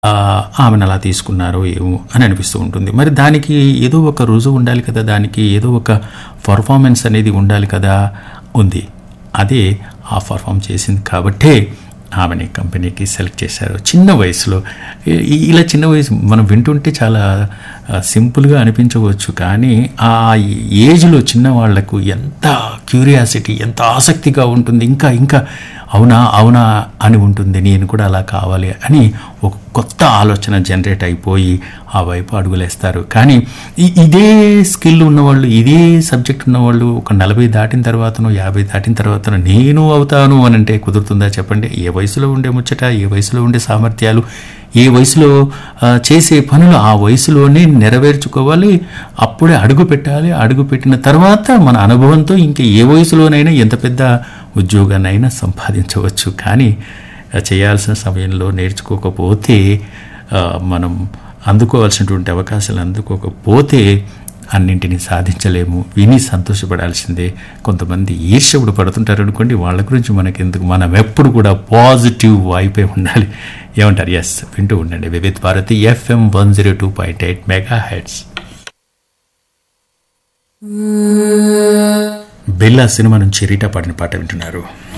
ఆ, ఆమెను అలా తీసుకున్నారో ఏమో అని అనిపిస్తూ ఉంటుంది మరి దానికి ఏదో ఒక రుజువు ఉండాలి కదా దానికి ఏదో ఒక పర్ఫార్మెన్స్ అనేది ఉండాలి కదా ఉంది అదే ఆ పర్ఫామ్ చేసింది కాబట్టే ఆమెని కంపెనీకి సెలెక్ట్ చేశారు చిన్న వయసులో ఈ- ఇలా చిన్న వయసు మనం వింటుంటే చాలా ఆ, సింపుల్గా అనిపించవచ్చు కానీ ఆ ఏజ్లో చిన్న వాళ్లకు ఎంత క్యూరియాసిటీ ఎంత ఆసక్తిగా ఉంటుంది ఇంకా ఇంకా అవునా అవునా అని ఉంటుంది నేను కూడా అలా కావాలి అని ఒక కొత్త ఆలోచన జనరేట్ అయిపోయి ఆ వైపు అడుగులేస్తారు కానీ ఈ- ఇదే స్కిల్ ఉన్నవాళ్ళు ఇదే సబ్జెక్ట్ ఉన్నవాళ్ళు ఒక నలభై దాటిన తర్వాతనో యాభై దాటిన తర్వాతనో నేను అవుతాను అని అంటే కుదురుతుందా చెప్పండి ఏ వయసులో ఉండే ముచ్చట ఏ వయసులో ఉండే సామర్థ్యాలు ఏ వయసులో ఆ, చేసే పనులు ఆ వయసులోనే నెరవేర్చుకోవాలి అప్పుడే అడుగు పెట్టాలి అడుగు పెట్టిన తర్వాత మన అనుభవంతో ఇంకా ఏ వయసులోనైనా ఎంత పెద్ద ఉద్యోగాన్నైనా సంపాదించవచ్చు కానీ ఆ, చేయాల్సిన సమయంలో నేర్చుకోకపోతే ఆ, మనం అందుకోవాల్సినటువంటి అవకాశాలు అందుకోకపోతే అన్నింటినీ సాధించలేము విని సంతోషపడాల్సిందే కొంతమంది ఈర్ష్యపుడు పడుతుంటారు అనుకోండి వాళ్ళ గురించి మనకెందుకు మనం ఎప్పుడు కూడా పాజిటివ్ వైపే ఉండాలి ఏమంటారు ఎస్ వింటూ ఉండండి Vividh Bharati FM one zero two point eight mega heads Billa cinema నుంచి రీటా పాడిన పాట వింటున్నారు